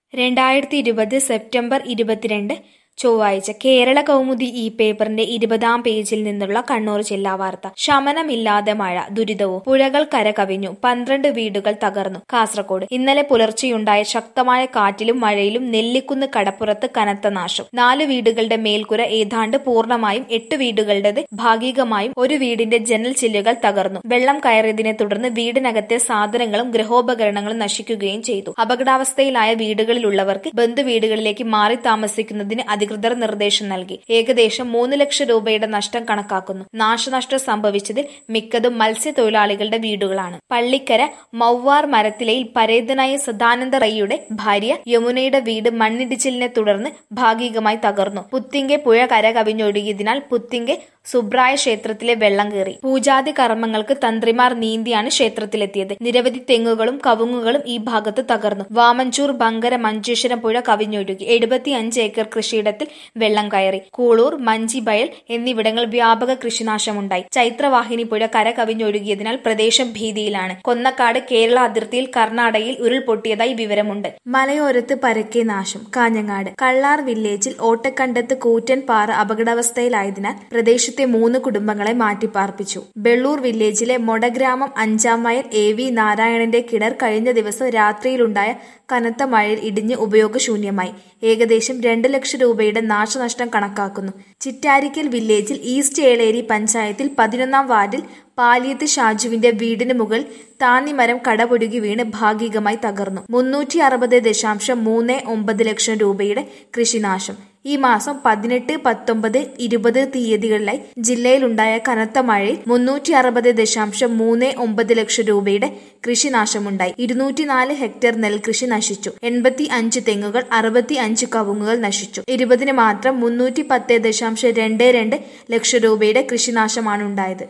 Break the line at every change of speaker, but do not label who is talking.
രണ്ടായിരത്തി ഇരുപത് സെപ്റ്റംബർ ഇരുപത്തിരണ്ട് ചൊവ്വാഴ്ച കേരള കൗമുദി ഈ പേപ്പറിന്റെ ഇരുപതാം പേജിൽ നിന്നുള്ള കണ്ണൂർ ജില്ലാ വാർത്ത ശമനമില്ലാതെ മഴ ദുരിതവും പുഴകൾ കരകവിഞ്ഞു പന്ത്രണ്ട് വീടുകൾ തകർന്നു കാസർഗോഡ് ഇന്നലെ പുലർച്ചെയുണ്ടായ ശക്തമായ കാറ്റിലും മഴയിലും നെല്ലിക്കുന്ന് കടപ്പുറത്ത് കനത്ത നാശം നാല് വീടുകളുടെ മേൽക്കുര ഏതാണ്ട് പൂർണ്ണമായും എട്ട് വീടുകളുടേത് ഭാഗികമായും ഒരു വീടിന്റെ ജനൽ ചില്ലുകൾ തകർന്നു വെള്ളം കയറിയതിനെ തുടർന്ന് വീടിനകത്തെ സാധനങ്ങളും ഗൃഹോപകരണങ്ങളും നശിക്കുകയും ചെയ്തു അപകടാവസ്ഥയിലായ വീടുകളിലുള്ളവർക്ക് ബന്ധുവീടുകളിലേക്ക് മാറി താമസിക്കുന്നതിന് അധികൃതർ നിർദ്ദേശം നൽകി ഏകദേശം മൂന്ന് ലക്ഷം രൂപയുടെ നഷ്ടം കണക്കാക്കുന്നു നാശനഷ്ടം സംഭവിച്ചതിൽ മിക്കതും മത്സ്യത്തൊഴിലാളികളുടെ വീടുകളാണ് പള്ളിക്കര മൗവാർ മരത്തിലയിൽ പരേതനായ സദാനന്ദ റയ്യുടെ ഭാര്യ യമുനയുടെ വീട് മണ്ണിടിച്ചിലിനെ തുടർന്ന് ഭാഗികമായി തകർന്നു പുത്തിങ്കെ പുഴ കര കവിഞ്ഞൊഴുകിയതിനാൽ പുത്തിങ്കെ സുബ്രായ ക്ഷേത്രത്തിലെ വെള്ളം കയറി പൂജാതി കർമ്മങ്ങൾക്ക് തന്ത്രിമാർ നീന്തിയാണ് ക്ഷേത്രത്തിലെത്തിയത് നിരവധി തെങ്ങുകളും കവുങ്ങുകളും ഈ ഭാഗത്ത് തകർന്നു വാമഞ്ചൂർ ബങ്കര മഞ്ചേശ്വരം പുഴ കവിഞ്ഞൊഴുകി എഴുപത്തി അഞ്ച് ഏക്കർ കൃഷിയിടത്തിൽ വെള്ളം കയറി കൂളൂർ മഞ്ചിബയൽ എന്നിവിടങ്ങൾ വ്യാപക കൃഷിനാശമുണ്ടായി ചൈത്രവാഹിനി പുഴ കര കവിഞ്ഞൊഴുകിയതിനാൽ പ്രദേശം ഭീതിയിലാണ് കൊന്നക്കാട് കേരള അതിർത്തിയിൽ കർണാടകയിൽ ഉരുൾപൊട്ടിയതായി വിവരമുണ്ട് മലയോരത്ത് പരക്കെ നാശം കാഞ്ഞങ്ങാട് കള്ളാർ വില്ലേജിൽ ഓട്ടക്കണ്ടത്ത് കൂറ്റൻ പാറ അപകടാവസ്ഥയിലായതിനാൽ പ്രദേശത്തെ മൂന്ന് കുടുംബങ്ങളെ മാറ്റിപ്പാർപ്പിച്ചു ബെള്ളൂർ വില്ലേജിലെ മൊടഗ്രാമം അഞ്ചാം വയൽ എ വി നാരായണന്റെ കിണർ കഴിഞ്ഞ ദിവസം രാത്രിയിലുണ്ടായ കനത്ത മഴയിൽ ഇടിഞ്ഞ് ഉപയോഗശൂന്യമായി ഏകദേശം രണ്ട് ലക്ഷം രൂപയുടെ നാശനഷ്ടം കണക്കാക്കുന്നു ചിറ്റാരിക്കൽ വില്ലേജിൽ ഈസ്റ്റ് ഏളേരി പഞ്ചായത്തിൽ പതിനൊന്നാം വാർഡിൽ പാലിയത്ത് ഷാജുവിന്റെ വീടിന് മുകളിൽ താന്നിമരം കടപൊടുകി വീണ് ഭാഗികമായി തകർന്നു മുന്നൂറ്റി അറുപത് ദശാംശം മൂന്ന് ഒമ്പത് ലക്ഷം രൂപയുടെ കൃഷിനാശം ഈ മാസം പതിനെട്ട് പത്തൊമ്പത് ഇരുപത് തീയതികളിലായി ജില്ലയിലുണ്ടായ കനത്ത മഴയിൽ മുന്നൂറ്റി അറുപത് ദശാംശം മൂന്ന് ഒമ്പത് ലക്ഷം രൂപയുടെ കൃഷിനാശമുണ്ടായി ഇരുന്നൂറ്റിനാല് ഹെക്ടർ നെൽകൃഷി നശിച്ചു എൺപത്തി അഞ്ച് തെങ്ങുകൾ അറുപത്തി അഞ്ച് കവുങ്ങുകൾ നശിച്ചു ഇരുപതിന് മാത്രം മുന്നൂറ്റി പത്ത് ദശാംശം രണ്ട് രണ്ട് ലക്ഷം രൂപയുടെ കൃഷിനാശമാണ് ഉണ്ടായത്